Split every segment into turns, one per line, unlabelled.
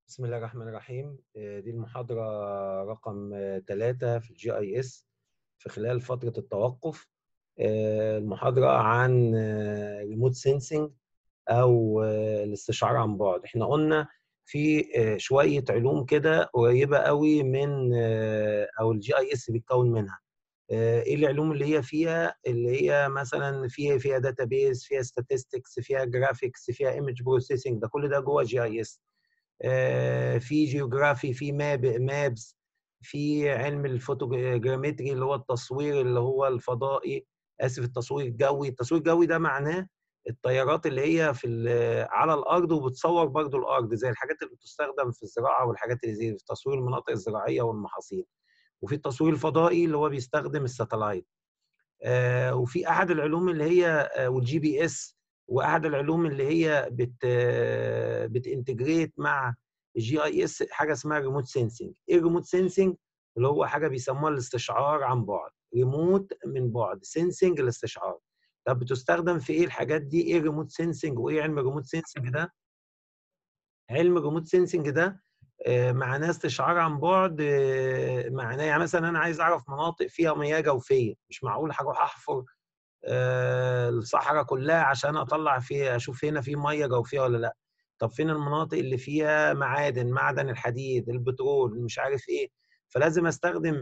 بسم الله الرحمن الرحيم آه، دي المحاضرة رقم ثلاثة في الجي اي اس في خلال فترة التوقف آه، المحاضرة عن ريموت سينسينج أو آه، الاستشعار عن بعد احنا قلنا في شوية علوم كده قريبة قوي من أو الجي اي اس بيتكون منها ايه العلوم اللي هي فيها اللي هي مثلا فيها فيها داتابيز فيها statistics فيها جرافيكس فيها ايمج بروسيسنج ده كل ده جوه جي اي اس في جيوغرافي في ماب مابس في علم الفوتوجرامتري اللي هو التصوير اللي هو الفضائي اسف التصوير الجوي التصوير الجوي ده معناه الطيارات اللي هي في على الارض وبتصور برضو الارض زي الحاجات اللي بتستخدم في الزراعه والحاجات اللي زي في تصوير المناطق الزراعيه والمحاصيل وفي التصوير الفضائي اللي هو بيستخدم الساتلايت آه وفي احد العلوم اللي هي آه والجي بي اس واحد العلوم اللي هي بت بتنتجريت مع الجي اي اس حاجه اسمها ريموت سينسنج ايه ريموت سينسنج اللي هو حاجه بيسموها الاستشعار عن بعد ريموت من بعد سينسنج الاستشعار طب بتستخدم في ايه الحاجات دي ايه ريموت سينسنج وايه علم ريموت سينسنج ده علم ريموت سينسنج ده معناه استشعار عن بعد معناه يعني مثلا انا عايز اعرف مناطق فيها مياه جوفيه مش معقول هروح احفر الصحراء كلها عشان اطلع فيها اشوف هنا في ميه جوفيه ولا لا طب فين المناطق اللي فيها معادن معدن الحديد البترول مش عارف ايه فلازم استخدم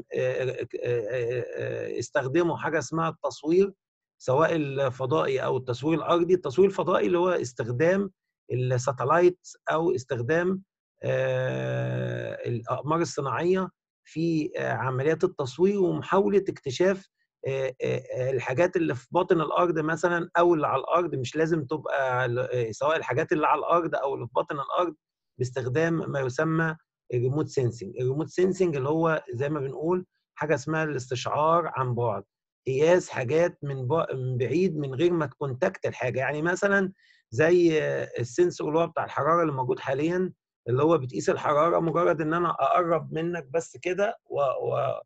استخدمه حاجه اسمها التصوير سواء الفضائي او التصوير الارضي التصوير الفضائي اللي هو استخدام الساتلايت او استخدام الاقمار الصناعيه في عمليات التصوير ومحاوله اكتشاف الحاجات اللي في باطن الارض مثلا او اللي على الارض مش لازم تبقى سواء الحاجات اللي على الارض او اللي في باطن الارض باستخدام ما يسمى الريموت سينسنج الريموت سينسنج اللي هو زي ما بنقول حاجه اسمها الاستشعار عن بعد قياس حاجات من بعيد من غير ما تكونتاكت الحاجه يعني مثلا زي السنسور اللي هو بتاع الحراره اللي موجود حاليا اللي هو بتقيس الحراره مجرد ان انا اقرب منك بس كده و... و...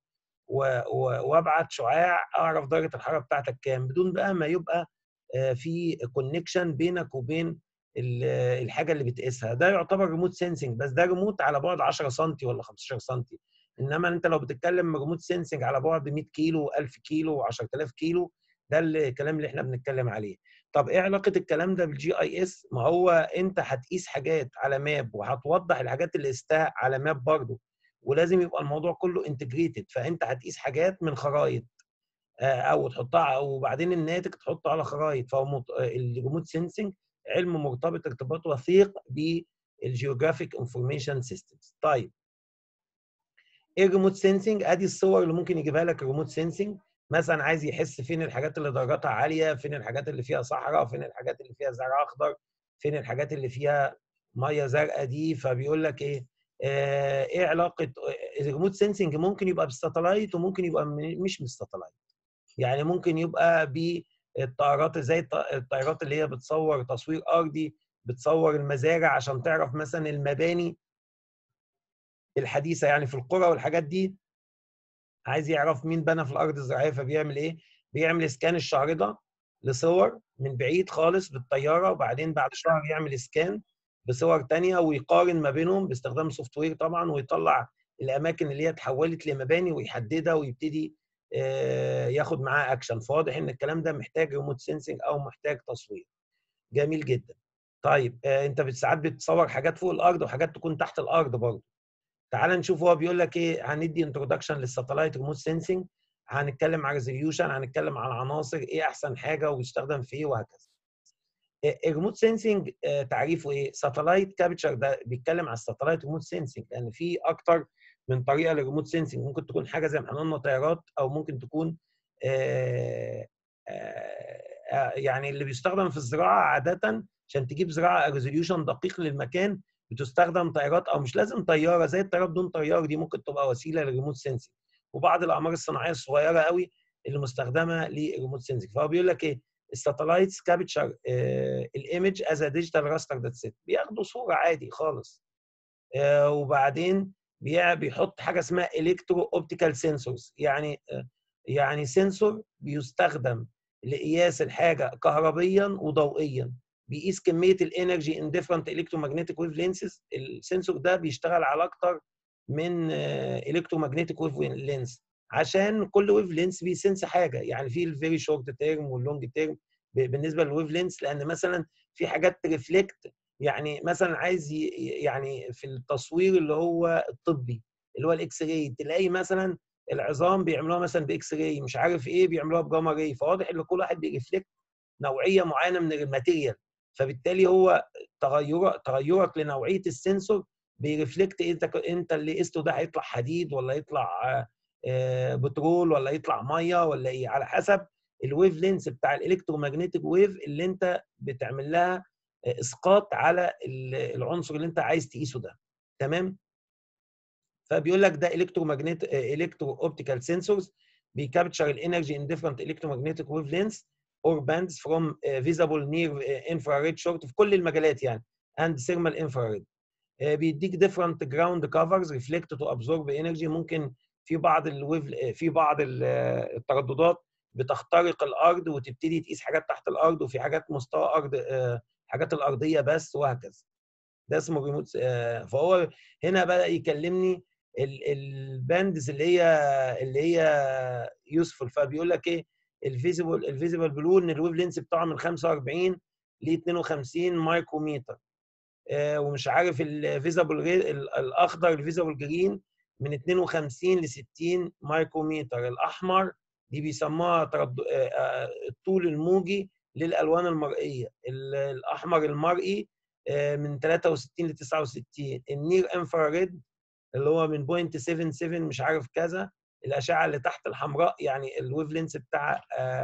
وابعت شعاع اعرف درجه الحراره بتاعتك كام بدون بقى ما يبقى في كونكشن بينك وبين الحاجه اللي بتقيسها ده يعتبر ريموت سينسنج بس ده ريموت على بعد 10 سم ولا 15 سم انما انت لو بتتكلم ريموت سينسنج على بعد 100 كيلو 1000 كيلو 10000 كيلو ده الكلام اللي احنا بنتكلم عليه طب ايه علاقه الكلام ده بالجي اي اس ما هو انت هتقيس حاجات على ماب وهتوضح الحاجات اللي قستها على ماب برضه ولازم يبقى الموضوع كله انتجريتد فانت هتقيس حاجات من خرائط او تحطها وبعدين الناتج تحطه على خرائط فهو الريموت سينسنج علم مرتبط ارتباط وثيق بالجيوغرافيك انفورميشن سيستمز طيب ايه الريموت سينسنج ادي الصور اللي ممكن يجيبها لك الريموت سينسنج مثلا عايز يحس فين الحاجات اللي درجاتها عاليه فين الحاجات اللي فيها صحراء فين الحاجات اللي فيها زرع اخضر فين الحاجات اللي فيها ميه زرقاء دي فبيقول لك ايه آه ايه علاقه الريموت سينسنج ممكن يبقى بالساتلايت وممكن يبقى مش بالساتلايت يعني ممكن يبقى بالطائرات زي الطائرات اللي هي بتصور تصوير ارضي بتصور المزارع عشان تعرف مثلا المباني الحديثه يعني في القرى والحاجات دي عايز يعرف مين بنى في الارض الزراعيه فبيعمل ايه بيعمل سكان الشارده لصور من بعيد خالص بالطياره وبعدين بعد شهر يعمل سكان بصور تانية ويقارن ما بينهم باستخدام سوفت وير طبعا ويطلع الاماكن اللي هي اتحولت لمباني ويحددها ويبتدي ياخد معاها اكشن فواضح ان الكلام ده محتاج ريموت سينسنج او محتاج تصوير جميل جدا طيب انت ساعات بتصور حاجات فوق الارض وحاجات تكون تحت الارض برضه تعال نشوف هو بيقول لك ايه هندي انتروداكشن للساتلايت ريموت سينسنج هنتكلم على ريزوليوشن هنتكلم على العناصر ايه احسن حاجه وبيستخدم في ايه وهكذا الريموت سينسنج تعريفه ايه؟ ساتلايت كابتشر ده بيتكلم على الساتلايت ريموت سينسنج لان في اكتر من طريقه للريموت سينسنج ممكن تكون حاجه زي ما قلنا طيارات او ممكن تكون آآ آآ يعني اللي بيستخدم في الزراعه عاده عشان تجيب زراعه ريزوليوشن دقيق للمكان بتستخدم طيارات او مش لازم طياره زي الطيارات بدون طيار دي ممكن تبقى وسيله للريموت سينسنج وبعض الاعمار الصناعيه الصغيره قوي اللي مستخدمه للريموت سينسنج فهو بيقول لك ايه الساتلايتس كابتشر الايمج از ديجيتال راستر دات سيت بياخدوا صوره عادي خالص آه وبعدين بيحط حاجه اسمها الكترو اوبتيكال سنسورز يعني آه يعني سنسور بيستخدم لقياس الحاجه كهربيا وضوئيا بيقيس كميه الانرجي ان ديفرنت الكترومagnetic ويف لينسز السنسور ده بيشتغل على اكتر من الكترومagnetic ويف لينس عشان كل ويف لينس بيسنس حاجه يعني في الفيري شورت تيرم واللونج تيرم بالنسبه للويف لينس لان مثلا في حاجات ريفلكت يعني مثلا عايز يعني في التصوير اللي هو الطبي اللي هو الاكس راي تلاقي مثلا العظام بيعملوها مثلا باكس راي مش عارف ايه بيعملوها بجاما راي فواضح ان كل واحد بيرفلكت نوعيه معينه من الماتيريال فبالتالي هو تغير تغيرك لنوعيه السنسور بيرفلكت انت انت اللي قسته ده هيطلع حديد ولا يطلع بترول ولا يطلع ميه ولا ايه على حسب الويف لينس بتاع الالكترومagnetic ويف اللي انت بتعمل لها اسقاط على العنصر اللي انت عايز تقيسه ده تمام فبيقول لك ده الكترومagnetic الكترو اوبتيكال سنسورز بيكابتشر الانرجي ان ديفرنت الكترومagnetic ويف لينس or bands from visible near infrared short في كل المجالات يعني and thermal infrared بيديك different ground covers reflect to absorb energy ممكن في بعض الويف في بعض الترددات بتخترق الارض وتبتدي تقيس حاجات تحت الارض وفي حاجات مستوى ارض حاجات الارضيه بس وهكذا ده اسمه ريموت فهو هنا بدا يكلمني الباندز اللي هي اللي هي يوسفول فبيقول لك ايه الفيزيبل الفيزيبل بلو ان الويف لينس بتاعه من 45 ل 52 مايكروميتر آه ومش عارف الفيزيبل الاخضر الفيزيبل جرين من 52 ل 60 مايكروميتر الاحمر دي بيسموها ترد... آه الطول الموجي للالوان المرئيه الاحمر المرئي آه من 63 ل 69 النير انفراريد اللي هو من 0.77 مش عارف كذا الاشعه اللي تحت الحمراء يعني الويف لينس بتاعها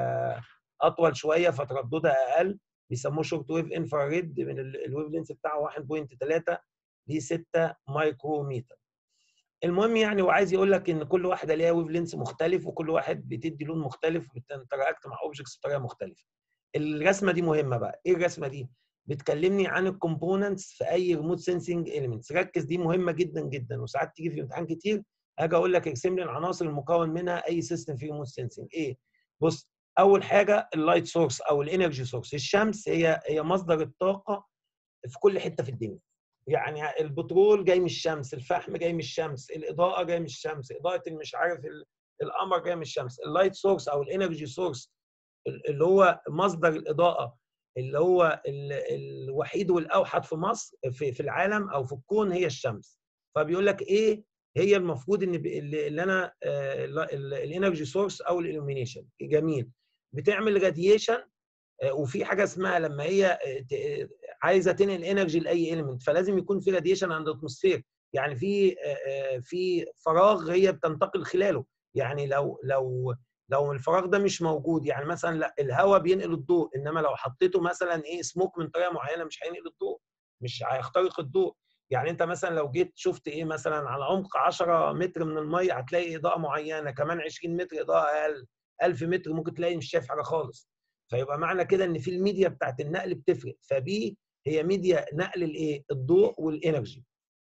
اطول شويه فترددها اقل بيسموه شورت ويف انفراريد من الويف لينس بتاعه 1.3 ل 6 مايكروميتر المهم يعني وعايز يقول لك ان كل واحده ليها ويف لينس مختلف وكل واحد بتدي لون مختلف بتنتراكت مع اوبجكتس بطريقه مختلفه الرسمه دي مهمه بقى ايه الرسمه دي بتكلمني عن الكومبوننتس في اي ريموت سensing اليمنتس ركز دي مهمه جدا جدا وساعات تيجي في امتحان كتير اجي اقول لك ارسم لي العناصر المكون منها اي سيستم في ريموت سensing ايه بص اول حاجه اللايت سورس او الانرجي سورس الشمس هي هي مصدر الطاقه في كل حته في الدنيا يعني البترول جاي من الشمس الفحم جاي من الشمس الاضاءه جاي من الشمس اضاءه مش عارف القمر جاي من الشمس اللايت سورس او الانرجي سورس اللي هو مصدر الاضاءه اللي هو الوحيد والاوحد في مصر في, في العالم او في الكون هي الشمس فبيقول لك ايه هي المفروض ان اللي انا الانرجي سورس او الالومينيشن جميل بتعمل راديشن وفي حاجه اسمها لما هي عايزه تنقل انرجي لاي اليمنت فلازم يكون في راديشن عند الاتموسفير يعني في في فراغ هي بتنتقل خلاله يعني لو لو لو الفراغ ده مش موجود يعني مثلا لا الهواء بينقل الضوء انما لو حطيته مثلا ايه سموك من طريقه معينه مش هينقل الضوء مش هيخترق الضوء يعني انت مثلا لو جيت شفت ايه مثلا على عمق 10 متر من الميه هتلاقي اضاءه معينه كمان 20 متر اضاءه اقل 1000 متر ممكن تلاقي مش شايف حاجه خالص فيبقى معنى كده ان في الميديا بتاعت النقل بتفرق فبي هي ميديا نقل الايه الضوء والانرجي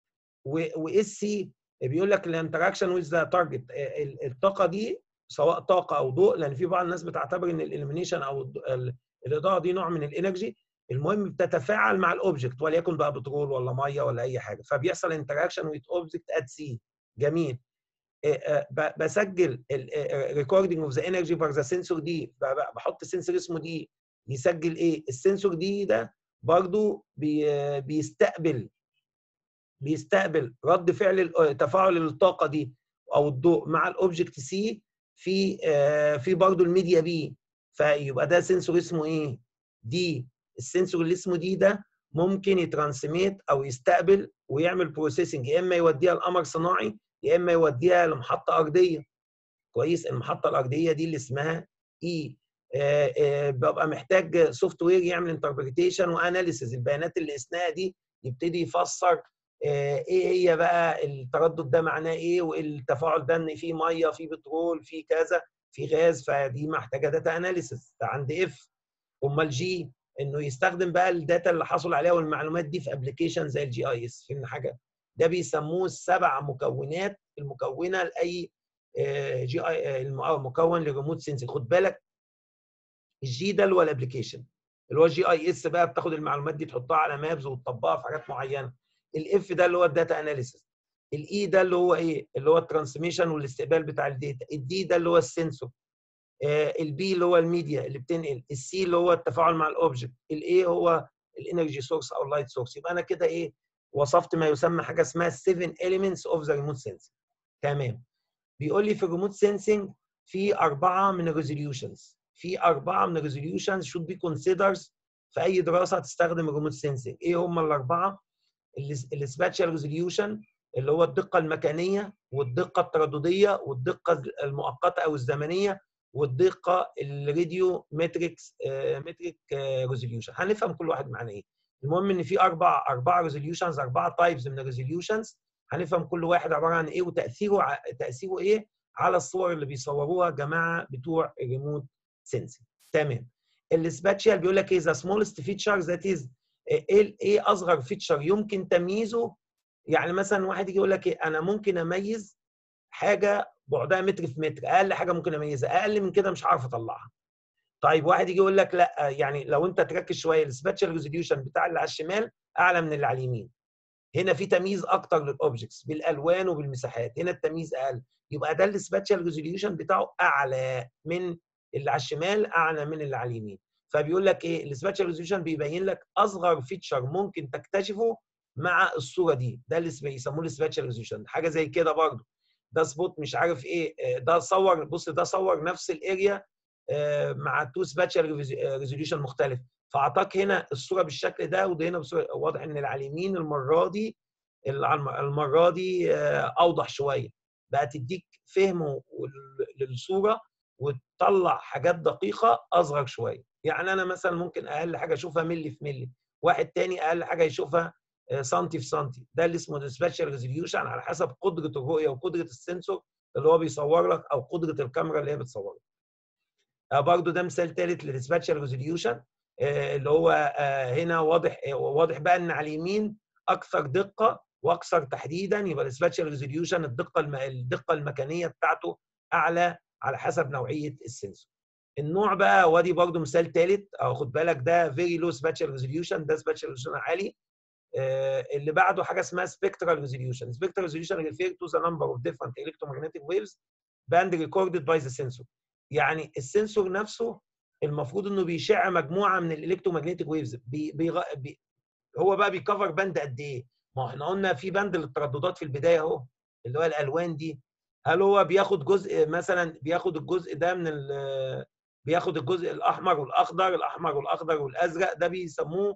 واس سي بيقول لك الانتراكشن ويز ذا تارجت الطاقه دي سواء طاقه او ضوء لان في بعض الناس بتعتبر ان الاليمينيشن او الاضاءه دي نوع من الانرجي المهم بتتفاعل مع الاوبجكت وليكن بقى بترول ولا ميه ولا اي حاجه فبيحصل انتراكشن ويز اوبجكت ات سي جميل بسجل ريكوردنج اوف ذا انرجي فور ذا سنسور دي بحط سنسور اسمه دي يسجل ايه السنسور دي ده برضو بي بيستقبل بيستقبل رد فعل تفاعل الطاقه دي او الضوء مع الاوبجكت سي في في برضه الميديا بي فيبقى ده سنسور اسمه ايه دي السنسور اللي اسمه دي ده ممكن يترانسميت او يستقبل ويعمل بروسيسنج يا اما يوديها لقمر صناعي يا اما يوديها لمحطه ارضيه كويس المحطه الارضيه دي اللي اسمها اي آه آه ببقى محتاج سوفت وير يعمل انتربريتيشن واناليسيز البيانات اللي قسناها دي يبتدي يفسر آه ايه هي بقى التردد ده معناه ايه والتفاعل ده ان في ميه في بترول في كذا في غاز فدي محتاجه داتا اناليسيز عند اف امال جي انه يستخدم بقى الداتا اللي حصل عليها والمعلومات دي في ابلكيشن زي الجي اي اس فهمنا حاجه ده بيسموه السبع مكونات المكونه لاي جي اي مكون لريموت سنسنج خد بالك الجي ده اللي هو الابلكيشن اللي هو جي اي اس بقى بتاخد المعلومات دي تحطها على مابز وتطبقها في حاجات معينه الاف ده اللي هو الداتا اناليسيس الاي ده اللي هو ايه اللي هو الترانسميشن والاستقبال بتاع الداتا الدي ده اللي هو السنسور البي اللي هو الميديا اللي بتنقل السي اللي هو التفاعل مع الاوبجكت الاي هو الانرجي سورس او اللايت سورس يبقى انا كده ايه وصفت ما يسمى حاجه اسمها 7 elements اوف ذا ريموت سensing تمام بيقول لي في الريموت سensing في اربعه من الريزوليوشنز في اربعه من الريزوليوشنز should be considered في اي دراسه هتستخدم الريموت سensing ايه هم الاربعه السباتشال ريزوليوشن اللي هو الدقه المكانيه والدقه التردديه والدقه المؤقته او الزمنيه والدقه الراديو متريكس متريك ريزوليوشن هنفهم كل واحد معناه ايه المهم ان في اربع اربع ريزوليوشنز اربع تايبز من الريزوليوشنز هنفهم كل واحد عباره عن ايه وتاثيره تاثيره ايه على الصور اللي بيصوروها جماعه بتوع الريموت سensing تمام السباتشال بيقول لك ايه ذا سمولست فيتشر ذات از ايه ايه اصغر فيتشر يمكن تمييزه يعني مثلا واحد يجي يقول لك ايه انا ممكن اميز حاجه بعدها متر في متر اقل حاجه ممكن اميزها اقل من كده مش عارف اطلعها طيب واحد يجي يقول لك لا يعني لو انت تركز شويه السباتشال ريزوليوشن بتاع اللي على الشمال اعلى من اللي على اليمين هنا في تمييز اكتر للاوبجكتس بالالوان وبالمساحات هنا التمييز اقل يبقى ده السباتشال ريزوليوشن بتاعه اعلى من اللي على الشمال اعلى من اللي على اليمين فبيقول لك ايه السباتشال ريزوليوشن بيبين لك اصغر فيتشر ممكن تكتشفه مع الصوره دي ده اللي بيسموه السباتشال ريزوليوشن حاجه زي كده برضه ده سبوت مش عارف ايه ده صور بص ده صور نفس الاريا مع تو سباتشال ريزوليوشن مختلف فاعطاك هنا الصوره بالشكل ده وده هنا بصورة واضح ان اللي على اليمين المره دي المره دي اوضح شويه بقى تديك فهم للصوره وتطلع حاجات دقيقه اصغر شويه يعني انا مثلا ممكن اقل حاجه اشوفها ملي في ملي واحد تاني اقل حاجه يشوفها سنتي في سنتي ده اللي اسمه سبيشال ريزوليوشن على حسب قدره الرؤيه وقدره السنسور اللي هو بيصور لك او قدره الكاميرا اللي هي بتصور لك برضه ده مثال ثالث للسبيشال ريزوليوشن اللي هو هنا واضح واضح بقى ان على اليمين اكثر دقه واكثر تحديدا يبقى السبيشال ريزوليوشن الدقه الم... الدقه المكانيه بتاعته اعلى على حسب نوعيه السنسور النوع بقى وادي برضه مثال ثالث او خد بالك ده فيري لو سبيشال ريزوليوشن ده سبيشال ريزوليوشن عالي اللي بعده حاجه اسمها spectral resolution. Spectral resolution refer to the number of different electromagnetic waves band recorded by the sensor. يعني السنسور نفسه المفروض انه بيشع مجموعه من الالكترومagnetic ويفز بي بي بي هو بقى بيكفر باند قد ايه؟ ما احنا قلنا في باند للترددات في البدايه اهو اللي هو الالوان دي هل هو بياخد جزء مثلا بياخد الجزء ده من بياخد الجزء الاحمر والاخضر الاحمر والاخضر والازرق ده بيسموه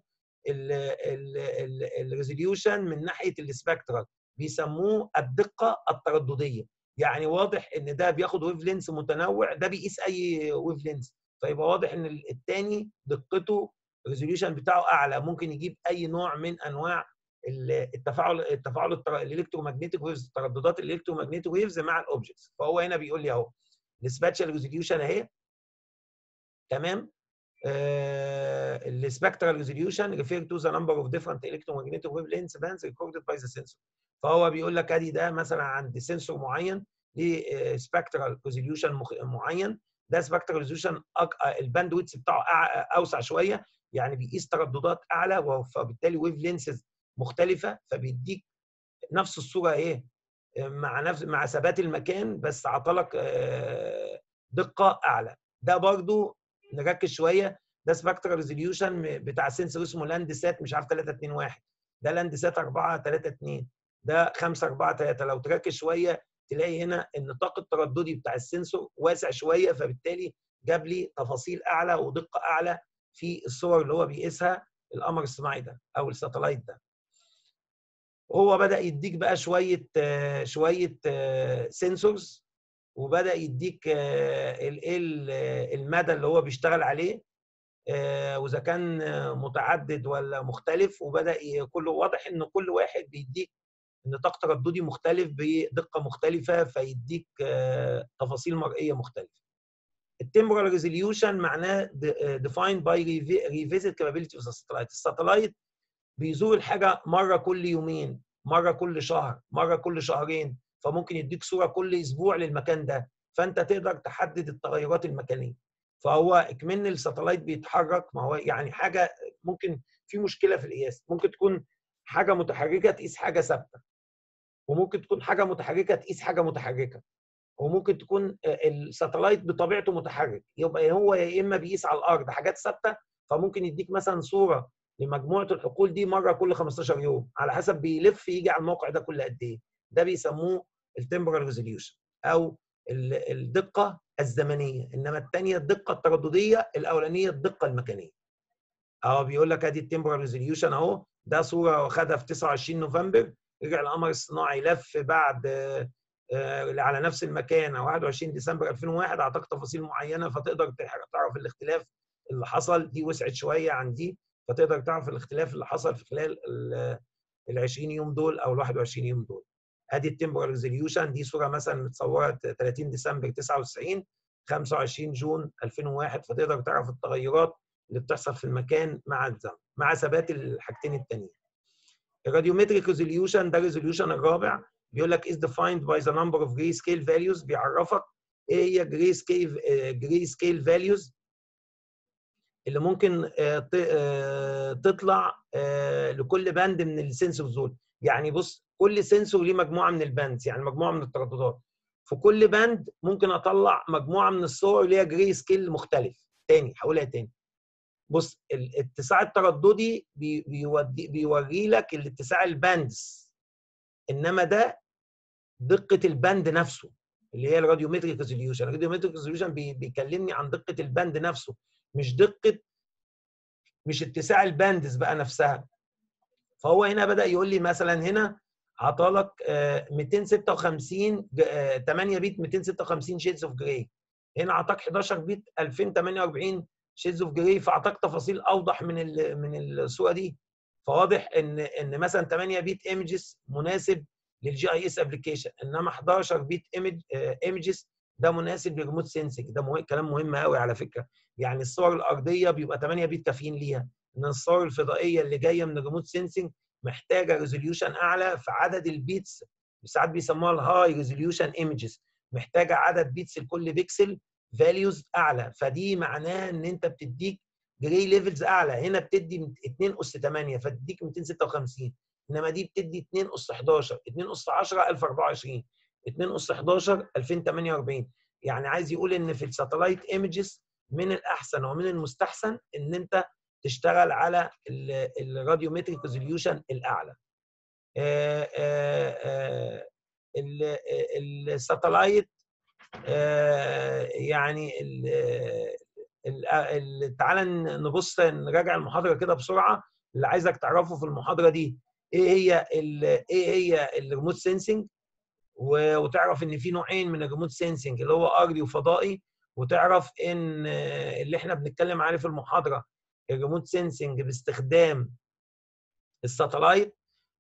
الريزوليوشن من ناحيه السبكترال بيسموه الدقه التردديه يعني واضح ان ده بياخد ويف لينس متنوع ده بيقيس اي ويف لينس فيبقى واضح ان الثاني دقته الريزوليوشن بتاعه اعلى ممكن يجيب اي نوع من انواع التفاعل التفاعل الالكترومagnetic ويفز ترددات الالكترومagnetic ويفز مع الاوبجكتس فهو هنا بيقول لي اهو السباتشال ريزوليوشن اهي تمام السبكترال ريزوليوشن ريفير تو ذا نمبر اوف ديفرنت electromagnetic wavelengths bands recorded by the sensor فهو بيقول لك ادي ده مثلا عند سنسور معين ليه سبكترال ريزوليوشن معين ده سبكترال ريزوليوشن الباند ويتس بتاعه اوسع شويه يعني بيقيس ترددات اعلى فبالتالي ويف لينسز مختلفه فبيديك نفس الصوره ايه مع نفس مع ثبات المكان بس عطلك دقه اعلى ده برضو نركز شويه ده سبكترال ريزوليوشن بتاع سنسور اسمه لاند سات مش عارف 3 2 1 ده لاند سات 4 3 2 ده 5 4 3 لو تركز شويه تلاقي هنا النطاق الترددي بتاع السنسور واسع شويه فبالتالي جاب لي تفاصيل اعلى ودقه اعلى في الصور اللي هو بيقيسها القمر الصناعي ده او الساتلايت ده هو بدا يديك بقى شويه شويه سنسورز وبدا يديك الايه المدى اللي هو بيشتغل عليه واذا كان متعدد ولا مختلف وبدا كله واضح ان كل واحد بيديك نطاق ترددي مختلف بدقه مختلفه فيديك تفاصيل مرئيه مختلفه. التمبرال ريزوليوشن معناه defined by revisit capability of the satellite. الساتلايت بيزور الحاجه مره كل يومين، مره كل شهر، مره كل شهرين، فممكن يديك صوره كل اسبوع للمكان ده، فانت تقدر تحدد التغيرات المكانيه. فهو اكمن الساتلايت بيتحرك ما هو يعني حاجه ممكن في مشكله في القياس ممكن تكون حاجه متحركه تقيس حاجه ثابته وممكن تكون حاجه متحركه تقيس حاجه متحركه وممكن تكون الساتلايت بطبيعته متحرك يبقى هو يا اما بيقيس على الارض حاجات ثابته فممكن يديك مثلا صوره لمجموعه الحقول دي مره كل 15 يوم على حسب بيلف يجي على الموقع ده كل قد ايه ده بيسموه التمبرال ريزوليوشن او الدقه الزمنيه انما الثانيه الدقه التردديه الاولانيه الدقه المكانيه اهو بيقول لك ادي التمبرال ريزوليوشن اهو ده صوره واخدها في 29 نوفمبر رجع القمر الصناعي لف بعد على نفس المكان 21 ديسمبر 2001 اعطاك تفاصيل معينه فتقدر تعرف الاختلاف اللي حصل دي وسعت شويه عن دي فتقدر تعرف الاختلاف اللي حصل في خلال ال 20 يوم دول او ال 21 يوم دول ادي التمبرال ريزوليوشن دي صوره مثلا متصوره 30 ديسمبر 99 25 جون 2001 فتقدر تعرف التغيرات اللي بتحصل في المكان مع الزمن مع ثبات الحاجتين التانيين الراديومتريك ريزوليوشن ده الريزوليوشن الرابع بيقول لك is defined by the number of gray scale values بيعرفك ايه هي جري سكيل جري سكيل فاليوز اللي ممكن تطلع لكل باند من السنسورز دول يعني بص كل سنسور ليه مجموعه من الباندز يعني مجموعه من الترددات في كل باند ممكن اطلع مجموعه من الصور اللي هي جري سكيل مختلف تاني هقولها تاني بص الاتساع الترددي بيودي بيوري لك الاتساع الباندز انما ده دقه الباند نفسه اللي هي الراديومتريك ريزوليوشن الراديومتريك ريزوليوشن بيكلمني عن دقه الباند نفسه مش دقه مش اتساع الباندز بقى نفسها فهو هنا بدا يقول لي مثلا هنا عطالك 256 8 بيت 256 شيدز اوف جراي هنا عطاك 11 بيت 2048 شيدز اوف جراي فاعطاك تفاصيل اوضح من من الصوره دي فواضح ان ان مثلا 8 بيت ايمجز مناسب للجي اي اس ابلكيشن انما 11 بيت ايمج ايمجز ده مناسب للريموت سينسنج ده مهم كلام مهم قوي على فكره يعني الصور الارضيه بيبقى 8 بيت كافيين ليها ان الصور الفضائيه اللي جايه من الريموت سينسنج محتاجه ريزوليوشن اعلى في عدد البيتس ساعات بيسموها الهاي ريزوليوشن ايمجز محتاجه عدد بيتس لكل بيكسل فاليوز اعلى فدي معناها ان انت بتديك جراي ليفلز اعلى هنا بتدي 2 اس 8 فتديك 256 انما دي بتدي 2 اس 11 2 اس 10 1024 2 اس 11 2048 يعني عايز يقول ان في الساتلايت ايمجز من الاحسن ومن المستحسن ان انت تشتغل على الراديومتريك ريزوليوشن الاعلى الساتلايت يعني تعالى نبص نراجع المحاضره كده بسرعه اللي عايزك تعرفه في المحاضره دي ايه هي ايه هي الريموت سينسنج وتعرف ان في نوعين من الريموت سينسنج اللي هو ارضي وفضائي وتعرف ان اللي احنا بنتكلم عليه في المحاضره الريموت سينسنج باستخدام الساتلايت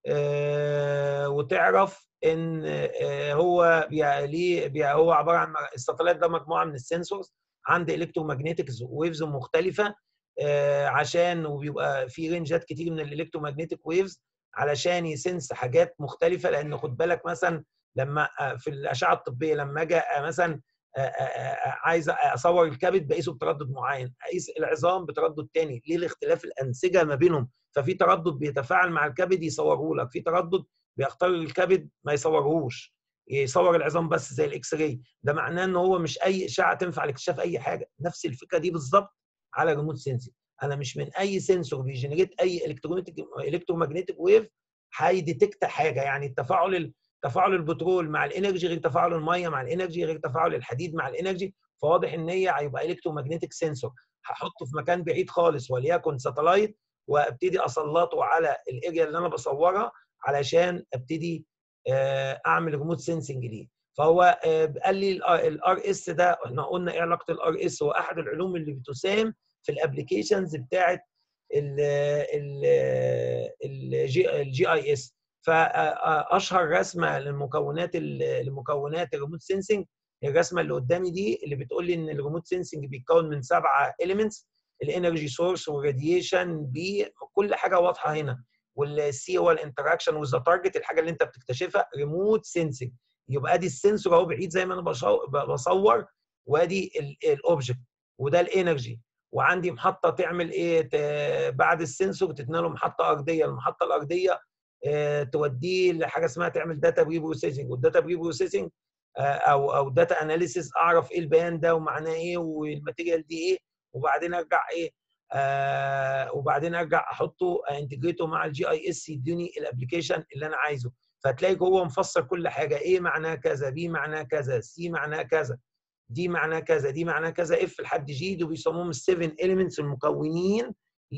وتعرف ان هو ليه هو عباره عن الساتلايت ده مجموعه من السنسورز عند الكترومagnetic ويفز مختلفه عشان وبيبقى في رينجات كتير من الالكترومagnetic ويفز علشان يسنس حاجات مختلفه لان خد بالك مثلا لما في الاشعه الطبيه لما اجي مثلا عايز اصور الكبد بقيسه بتردد معين اقيس العظام بتردد تاني ليه الاختلاف الانسجه ما بينهم ففي تردد بيتفاعل مع الكبد يصوره لك في تردد بيختار الكبد ما يصورهوش يصور العظام بس زي الاكس راي ده معناه ان هو مش اي اشعه تنفع لاكتشاف اي حاجه نفس الفكره دي بالظبط على ريموت سينسنج انا مش من اي سنسور بيجنريت اي الكترونيك الكترومagnetic ويف هيديتكت حاجه يعني التفاعل تفاعل البترول مع الانرجي غير تفاعل الميه مع الانرجي غير تفاعل الحديد مع الانرجي فواضح ان هي هيبقى الكترومagnetic سنسور هحطه في مكان بعيد خالص وليكن ساتلايت وابتدي اسلطه على الاريا اللي انا بصورها علشان ابتدي اعمل ريموت سينسنج ليه فهو قال لي الار اس ده احنا قلنا ايه علاقه الار اس هو احد العلوم اللي بتساهم في الابلكيشنز بتاعه الجي اي اس فاشهر رسمه للمكونات لمكونات الريموت سينسنج الرسمه اللي قدامي دي اللي بتقول لي ان الريموت سينسنج بيتكون من سبعه اليمنتس الانرجي سورس والراديشن بكل حاجه واضحه هنا والسي هو الانتراكشن وذا تارجت الحاجه اللي انت بتكتشفها ريموت سينسنج يبقى ادي السنسور اهو بعيد زي ما انا بصور وادي الاوبجكت وده الانرجي وعندي محطه تعمل ايه بعد السنسور تتنقله محطه ارضيه المحطه الارضيه توديه لحاجه اسمها تعمل داتا بري بروسيسنج والداتا بري بروسيسنج او او داتا اناليسيس اعرف ايه البيان ده ومعناه ايه والماتيريال دي ايه وبعدين ارجع ايه آه وبعدين ارجع احطه انتجريته مع الجي اي اس يديني الابلكيشن اللي انا عايزه فتلاقي جوه مفسر كل حاجه ايه معناه كذا بي معناه كذا سي معناه كذا دي معناه كذا دي معناه كذا اف لحد جي دول بيسموهم السيفن اليمنتس المكونين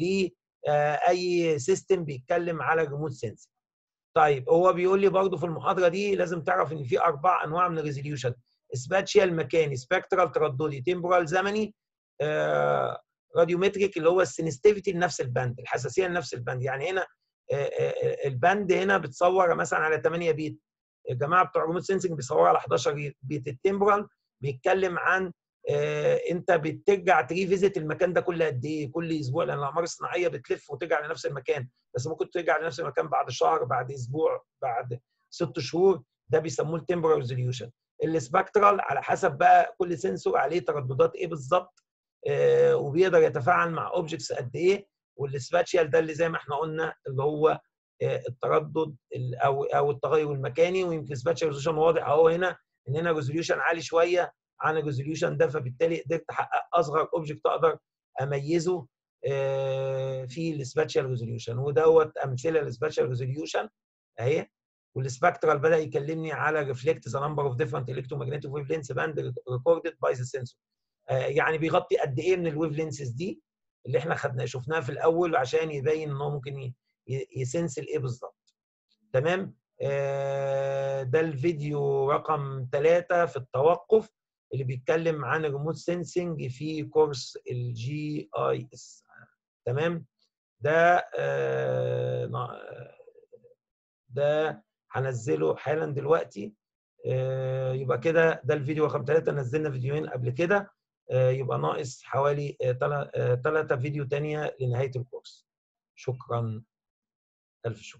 لاي سيستم بيتكلم على ريموت سنسنج طيب هو بيقول لي برضه في المحاضره دي لازم تعرف ان في اربع انواع من الريزوليوشن سباتشيال مكاني سبكترال ترددي تمبرال زمني آه راديومتريك اللي هو السنستيفيتي لنفس الباند الحساسيه لنفس الباند يعني هنا الباند هنا بتصور مثلا على 8 بيت الجماعه بتوع ريموت سنسنج بيصوروا على 11 بيت التمبرال بيتكلم عن انت بترجع تريفيزيت المكان ده كل قد ايه كل اسبوع لان الاعمار الصناعيه بتلف وترجع لنفس المكان بس ممكن ترجع لنفس المكان بعد شهر بعد اسبوع بعد ست شهور ده بيسموه التمبرال ريزوليوشن السبكترال على حسب بقى كل سنسور عليه ترددات ايه بالظبط آه وبيقدر يتفاعل مع اوبجكتس قد ايه والسباتشيال ده اللي زي ما احنا قلنا اللي هو آه التردد او او التغير المكاني ويمكن السباتشيال ريزوليوشن واضح اهو هنا ان هنا ريزوليوشن عالي شويه عن الريزوليوشن ده فبالتالي قدرت احقق اصغر اوبجكت اقدر اميزه في السباتشال ريزوليوشن ودوت امثله للسباتشال ريزوليوشن اهي والسبكترال بدا يكلمني على ريفلكت ذا نمبر اوف ديفرنت الكترومagnetic ويف لينس باند ريكوردد باي ذا سنسور يعني بيغطي قد ايه من الويف لينسز دي اللي احنا خدناه شفناها في الاول عشان يبين ان هو ممكن يسنس الايه بالظبط تمام ده الفيديو رقم ثلاثة في التوقف اللي بيتكلم عن الريموت سينسنج في كورس الجي اي اس تمام ده ده هنزله حالا دلوقتي يبقى كده ده الفيديو رقم ثلاثة نزلنا فيديوهين قبل كده يبقى ناقص حوالي ثلاثة فيديو تانية لنهاية الكورس شكرا ألف شكر